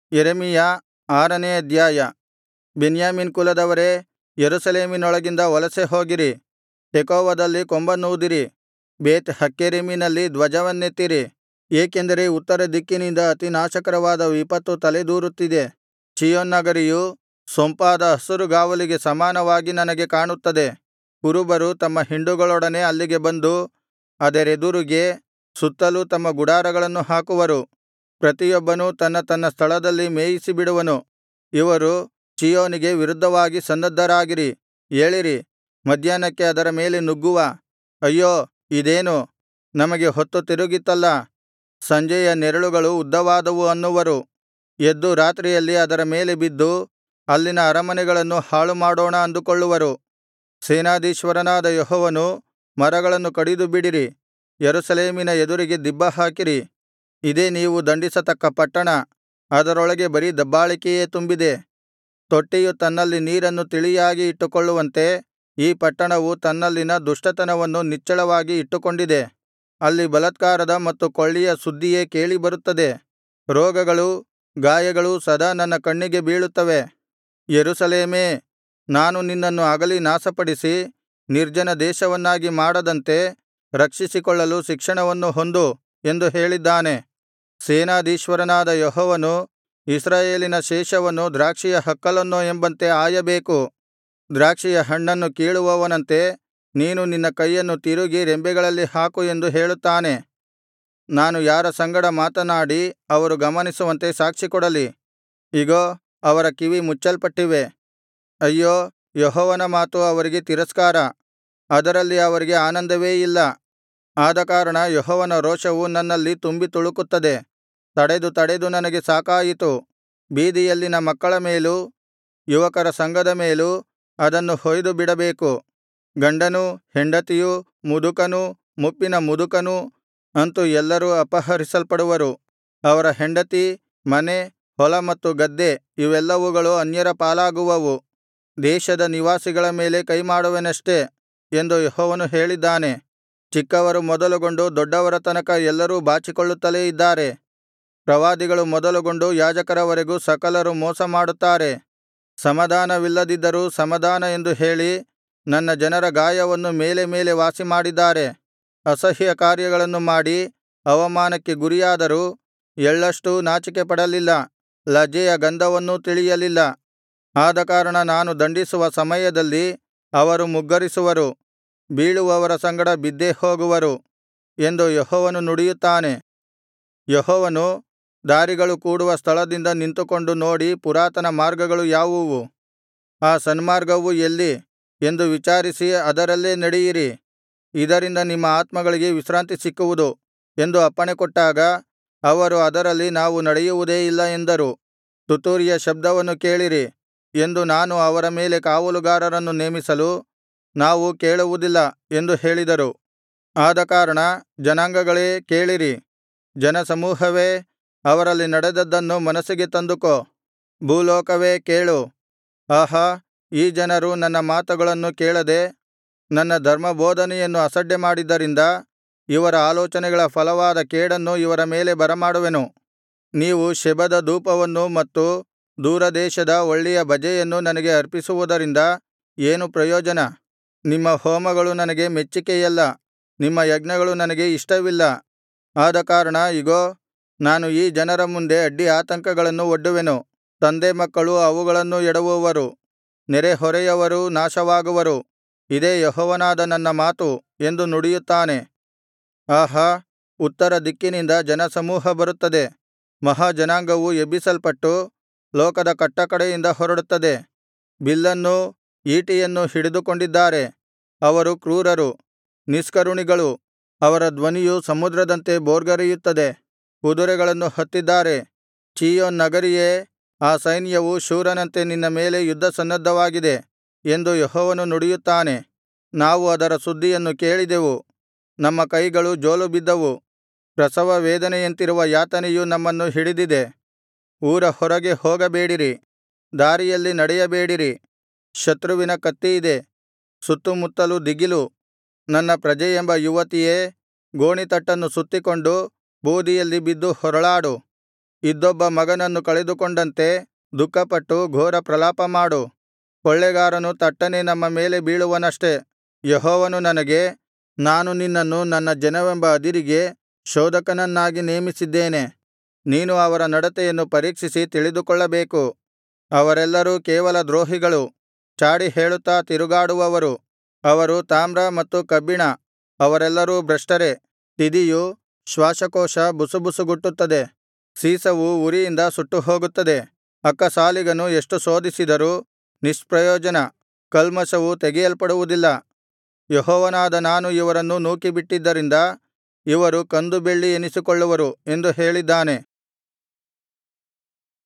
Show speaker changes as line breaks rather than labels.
ಯೆರೆಮೀಯ ಆರನೇ ಅಧ್ಯಾಯ ಬೆನ್ಯಾಮೀನ್ ಕುಲದವರೇ ಯೆರೂಸಲೇಮಿನೊಳಗಿಂದ ವಲಸೆ ಹೋಗಿರಿ ತೆಕೋವದಲ್ಲಿ ಕೊಂಬನ್ನೂದಿರಿ ಬೇತ್ ಹಕ್ಕೆರೆಮಿನಲ್ಲಿ ಧ್ವಜವನ್ನೆತ್ತಿರಿ ಏಕೆಂದರೆ ಉತ್ತರ ದಿಕ್ಕಿನಿಂದ ಅತಿನಾಶಕರವಾದ ವಿಪತ್ತು ತಲೆದೋರುತ್ತಿದೆ ಚೀಯೋನ್ ನಗರಿಯು ಸೊಂಪಾದ ಹಸುರುಗಾವಲಿಗೆ ಸಮಾನವಾಗಿ ನನಗೆ ಕಾಣುತ್ತದೆ ಕುರುಬರು ತಮ್ಮ ಹಿಂಡುಗಳೊಡನೆ ಅಲ್ಲಿಗೆ ಬಂದು ಅದರೆದುರಿಗೆ ಸುತ್ತಲೂ ತಮ್ಮ ಗುಡಾರಗಳನ್ನು ಹಾಕುವರು ಪ್ರತಿಯೊಬ್ಬನೂ ತನ್ನ ತನ್ನ ಸ್ಥಳದಲ್ಲಿ ಮೇಯಿಸಿಬಿಡುವನು ಇವರು ಚೀಯೋನಿಗೆ ವಿರುದ್ಧವಾಗಿ ಸನ್ನದ್ಧರಾಗಿರಿ ಏಳಿರಿ ಮಧ್ಯಾಹ್ನಕ್ಕೆ ಅದರ ಮೇಲೆ ನುಗ್ಗುವ ಅಯ್ಯೋ ಇದೇನು ನಮಗೆ ಹೊತ್ತು ತಿರುಗಿತಲ್ಲಾ ಸಂಜೆಯ ನೆರಳುಗಳು ಉದ್ದವಾದವು ಅನ್ನುವರು ಎದ್ದು ರಾತ್ರಿಯಲ್ಲಿ ಅದರ ಮೇಲೆ ಬಿದ್ದು ಅಲ್ಲಿನ ಅರಮನೆಗಳನ್ನು ಹಾಳುಮಾಡೋಣ ಅಂದುಕೊಳ್ಳುವರು ಸೇನಾಧೀಶ್ವರನಾದ ಯೆಹೋವನು ಮರಗಳನ್ನು ಕಡಿದುಬಿಡಿರಿ ಯೆರೂಸಲೇಮಿನ ಎದುರಿಗೆ ದಿಬ್ಬಹಾಕಿರಿ ಇದೇ ನೀವು ದಂಡಿಸತಕ್ಕ ಪಟ್ಟಣ ಅದರೊಳಗೆ ಬರೀ ದಬ್ಬಾಳಿಕೆಯೇ ತುಂಬಿದೆ ತೊಟ್ಟಿಯು ತನ್ನಲ್ಲಿ ನೀರನ್ನು ತಿಳಿಯಾಗಿ ಇಟ್ಟುಕೊಳ್ಳುವಂತೆ ಈ ಪಟ್ಟಣವು ತನ್ನಲ್ಲಿನ ದುಷ್ಟತನವನ್ನು ನಿಚ್ಚಳವಾಗಿ ಇಟ್ಟುಕೊಂಡಿದೆ ಅಲ್ಲಿ ಬಲಾತ್ಕಾರದ ಮತ್ತು ಕೊಳ್ಳಿಯ ಸುದ್ದಿಯೇ ಕೇಳಿಬರುತ್ತದೆ ರೋಗಗಳೂ ಗಾಯಗಳೂ ಸದಾ ನನ್ನ ಕಣ್ಣಿಗೆ ಬೀಳುತ್ತವೆ ಯೆರೂಸಲೇಮೇ ನಾನು ನಿನ್ನನ್ನು ಅಗಲಿ ನಾಶಪಡಿಸಿ ನಿರ್ಜನ ದೇಶವನ್ನಾಗಿ ಮಾಡದಂತೆ ರಕ್ಷಿಸಿಕೊಳ್ಳಲು ಶಿಕ್ಷಣವನ್ನು ಹೊಂದು ಎಂದು ಹೇಳಿದ್ದಾನೆ ಸೇನಾಧೀಶ್ವರನಾದ ಯೆಹೋವನು ಇಸ್ರಾಯೇಲಿನ ಶೇಷವನ್ನು ದ್ರಾಕ್ಷಿಯ ಹಕ್ಕಲನ್ನೋ ಎಂಬಂತೆ ಆಯಬೇಕು ದ್ರಾಕ್ಷಿಯ ಹಣ್ಣನ್ನು ಕೀಳುವವನಂತೆ ನೀನು ನಿನ್ನ ಕೈಯನ್ನು ತಿರುಗಿ ರೆಂಬೆಗಳಲ್ಲಿ ಹಾಕು ಎಂದು ಹೇಳುತ್ತಾನೆ ನಾನು ಯಾರ ಸಂಗಡ ಮಾತನಾಡಿ ಅವರು ಗಮನಿಸುವಂತೆ ಸಾಕ್ಷಿಕೊಡಲಿ ಇಗೋ ಅವರ ಕಿವಿ ಮುಚ್ಚಲ್ಪಟ್ಟಿವೆ ಅಯ್ಯೋ ಯೆಹೋವನ ಮಾತು ಅವರಿಗೆ ತಿರಸ್ಕಾರ ಅದರಲ್ಲಿ ಅವರಿಗೆ ಆನಂದವೇ ಇಲ್ಲ ಆದಕಾರಣ ಯೆಹೋವನ ರೋಷವು ನನ್ನಲ್ಲಿ ತುಂಬಿ ತುಳುಕುತ್ತದೆ ತಡೆದು ತಡೆದು ನನಗೆ ಸಾಕಾಯಿತು ಬೀದಿಯಲ್ಲಿನ ಮಕ್ಕಳ ಮೇಲೂ ಯುವಕರ ಸಂಘದ ಮೇಲೂ ಅದನ್ನು ಹೊಯ್ದು ಬಿಡಬೇಕು ಗಂಡನೂ ಹೆಂಡತಿಯೂ ಮುದುಕನೂ ಮುಪ್ಪಿನ ಮುದುಕನೂ ಅಂತು ಎಲ್ಲರೂ ಅಪಹರಿಸಲ್ಪಡುವರು ಅವರ ಹೆಂಡತಿ ಮನೆ ಹೊಲ ಮತ್ತು ಗದ್ದೆ ಇವೆಲ್ಲವುಗಳು ಅನ್ಯರ ಪಾಲಾಗುವವು ದೇಶದ ನಿವಾಸಿಗಳ ಮೇಲೆ ಕೈಮಾಡುವೆನಷ್ಟೆ ಎಂದು ಯೆಹೋವನು ಹೇಳಿದ್ದಾನೆ ಚಿಕ್ಕವರು ಮೊದಲುಗೊಂಡು ದೊಡ್ಡವರ ತನಕ ಎಲ್ಲರೂ ಬಾಚಿಕೊಳ್ಳುತ್ತಲೇ ಇದ್ದಾರೆ ಪ್ರವಾದಿಗಳು ಮೊದಲುಗೊಂಡು ಯಾಜಕರವರೆಗೂ ಸಕಲರು ಮೋಸಮಾಡುತ್ತಾರೆ ಸಮಾಧಾನವಿಲ್ಲದಿದ್ದರೂ ಸಮಾಧಾನ ಎಂದು ಹೇಳಿ ನನ್ನ ಜನರ ಗಾಯವನ್ನು ಮೇಲೆ ಮೇಲೆ ವಾಸಿಮಾಡಿದ್ದಾರೆ ಅಸಹ್ಯ ಕಾರ್ಯಗಳನ್ನು ಮಾಡಿ ಅವಮಾನಕ್ಕೆ ಗುರಿಯಾದರೂ ಎಳ್ಳಷ್ಟೂ ನಾಚಿಕೆಪಡಲಿಲ್ಲ ಲಜ್ಜೆಯ ಗಂಧವನ್ನೂ ತಿಳಿಯಲಿಲ್ಲ ಆದಕಾರಣ ನಾನು ದಂಡಿಸುವ ಸಮಯದಲ್ಲಿ ಅವರು ಮುಗ್ಗರಿಸುವರು ಬೀಳುವವರ ಸಂಗಡ ಬಿದ್ದೇ ಹೋಗುವರು ಎಂದು ಯೆಹೋವನು ನುಡಿಯುತ್ತಾನೆ ಯೆಹೋವನು ದಾರಿಗಳು ಕೂಡುವ ಸ್ಥಳದಿಂದ ನಿಂತುಕೊಂಡು ನೋಡಿ ಪುರಾತನ ಮಾರ್ಗಗಳು ಯಾವುವು ಆ ಸನ್ಮಾರ್ಗವು ಎಲ್ಲಿ ಎಂದು ವಿಚಾರಿಸಿ ಅದರಲ್ಲೇ ನಡೆಯಿರಿ ಇದರಿಂದ ನಿಮ್ಮ ಆತ್ಮಗಳಿಗೆ ವಿಶ್ರಾಂತಿ ಸಿಕ್ಕುವುದು ಎಂದು ಅಪ್ಪಣೆಕೊಟ್ಟಾಗ ಅವರು ಅದರಲ್ಲಿ ನಾವು ನಡೆಯುವುದೇ ಇಲ್ಲ ಎಂದರು ತುತ್ತೂರಿಯ ಶಬ್ದವನ್ನು ಕೇಳಿರಿ ಎಂದು ನಾನು ಅವರ ಮೇಲೆ ಕಾವಲುಗಾರರನ್ನು ನೇಮಿಸಲು ನಾವು ಕೇಳುವುದಿಲ್ಲ ಎಂದು ಹೇಳಿದರು ಆದಕಾರಣ ಜನಾಂಗಗಳೇ ಕೇಳಿರಿ ಜನಸಮೂಹವೇ ಅವರಲ್ಲಿ ನಡೆದದ್ದನ್ನು ಮನಸ್ಸಿಗೆ ತಂದುಕೋ ಭೂಲೋಕವೇ ಕೇಳು ಆಹಾ ಈ ಜನರು ನನ್ನ ಮಾತುಗಳನ್ನು ಕೇಳದೆ ನನ್ನ ಧರ್ಮಬೋಧನೆಯನ್ನು ಅಸಡ್ಡೆಮಾಡಿದ್ದರಿಂದ ಇವರ ಆಲೋಚನೆಗಳ ಫಲವಾದ ಕೇಡನ್ನು ಇವರ ಮೇಲೆ ಬರಮಾಡುವೆನು ನೀವು ಶೆಬದ ಧೂಪವನ್ನು ಮತ್ತು ದೂರದೇಶದ ಒಳ್ಳೆಯ ಬಜೆಯನ್ನು ನನಗೆ ಅರ್ಪಿಸುವುದರಿಂದ ಏನು ಪ್ರಯೋಜನ ನಿಮ್ಮ ಹೋಮಗಳು ನನಗೆ ಮೆಚ್ಚಿಕೆಯಲ್ಲ ನಿಮ್ಮ ಯಜ್ಞಗಳು ನನಗೆ ಇಷ್ಟವಿಲ್ಲ ಆದಕಾರಣ ಇಗೋ ನಾನು ಈ ಜನರ ಮುಂದೆ ಅಡ್ಡಿ ಆತಂಕಗಳನ್ನು ಒಡ್ಡುವೆನು ತಂದೆ ಮಕ್ಕಳು ಅವುಗಳನ್ನು ಎಡವುವರು ನೆರೆಹೊರೆಯವರೂ ನಾಶವಾಗುವರು ಇದೇ ಯೆಹೋವನಾದ ನನ್ನ ಮಾತು ಎಂದು ನುಡಿಯುತ್ತಾನೆ ಆಹಾ ಉತ್ತರ ದಿಕ್ಕಿನಿಂದ ಜನಸಮೂಹ ಬರುತ್ತದೆ ಮಹಾಜನಾಂಗವು ಎಬ್ಬಿಸಲ್ಪಟ್ಟು ಲೋಕದ ಕಟ್ಟಕಡೆಯಿಂದ ಹೊರಡುತ್ತದೆ ಬಿಲ್ಲನ್ನೂ ಈಟಿಯನ್ನೂ ಹಿಡಿದುಕೊಂಡಿದ್ದಾರೆ ಅವರು ಕ್ರೂರರು ನಿಷ್ಕರುಣಿಗಳು ಅವರ ಧ್ವನಿಯು ಸಮುದ್ರದಂತೆ ಭೋರ್ಗರೆಯುತ್ತದೆ ಕುದುರೆಗಳನ್ನು ಹತ್ತಿದ್ದಾರೆ ಚೀಯೋನ್ ನಗರಿಯೇ ಆ ಸೈನ್ಯವು ಶೂರನಂತೆ ನಿನ್ನ ಮೇಲೆ ಯುದ್ಧಸನ್ನದ್ಧವಾಗಿದೆ ಎಂದು ಯೆಹೋವನು ನುಡಿಯುತ್ತಾನೆ ನಾವು ಅದರ ಸುದ್ದಿಯನ್ನು ಕೇಳಿದೆವು ನಮ್ಮ ಕೈಗಳು ಜೋಲುಬಿದ್ದವು ಪ್ರಸವ ವೇದನೆಯಂತಿರುವ ಯಾತನೆಯು ನಮ್ಮನ್ನು ಹಿಡಿದಿದೆ ಊರ ಹೊರಗೆ ಹೋಗಬೇಡಿರಿ ದಾರಿಯಲ್ಲಿ ನಡೆಯಬೇಡಿರಿ ಶತ್ರುವಿನ ಕತ್ತಿಯಿದೆ ಸುತ್ತುಮುತ್ತಲು ದಿಗಿಲು ನನ್ನ ಪ್ರಜೆಯೆಂಬ ಯುವತಿಯೇ ಗೋಣಿತಟ್ಟನ್ನು ಸುತ್ತಿಕೊಂಡು ಬೂದಿಯಲ್ಲಿ ಬಿದ್ದು ಹೊರಳಾಡು ಇದ್ದೊಬ್ಬ ಮಗನನ್ನು ಕಳೆದುಕೊಂಡಂತೆ ದುಃಖಪಟ್ಟು ಘೋರ ಪ್ರಲಾಪಮಾಡು ಕೊಳ್ಳೆಗಾರನು ತಟ್ಟನೆ ನಮ್ಮ ಮೇಲೆ ಬೀಳುವನಷ್ಟೆ ಯೆಹೋವನು ನನಗೆ ನಾನು ನಿನ್ನನ್ನು ನನ್ನ ಜನವೆಂಬ ಅದಿರಿಗೆ ಶೋಧಕನನ್ನಾಗಿ ನೇಮಿಸಿದ್ದೇನೆ ನೀನು ಅವರ ನಡತೆಯನ್ನು ಪರೀಕ್ಷಿಸಿ ತಿಳಿದುಕೊಳ್ಳಬೇಕು ಅವರೆಲ್ಲರೂ ಕೇವಲ ದ್ರೋಹಿಗಳು ಚಾಡಿ ಹೇಳುತ್ತಾ ತಿರುಗಾಡುವವರು ಅವರು ತಾಮ್ರ ಮತ್ತು ಕಬ್ಬಿಣ ಅವರೆಲ್ಲರೂ ಭ್ರಷ್ಟರೇ ತಿದಿಯು ಶ್ವಾಸಕೋಶ ಬುಸುಬುಸುಗುಟ್ಟುತ್ತದೆ ಸೀಸವು ಉರಿಯಿಂದ ಸುಟ್ಟುಹೋಗುತ್ತದೆ ಅಕ್ಕಸಾಲಿಗನು ಎಷ್ಟು ಶೋಧಿಸಿದರೂ ನಿಷ್ಪ್ರಯೋಜನ ಕಲ್ಮಷವು ತೆಗೆಯಲ್ಪಡುವುದಿಲ್ಲ ಯೆಹೋವನಾದ ನಾನು ಇವರನ್ನು ನೂಕಿಬಿಟ್ಟಿದ್ದರಿಂದ ಇವರು ಕಂದು ಬೆಳ್ಳಿ ಎನಿಸಿಕೊಳ್ಳುವರು ಎಂದು ಹೇಳಿದ್ದಾನೆ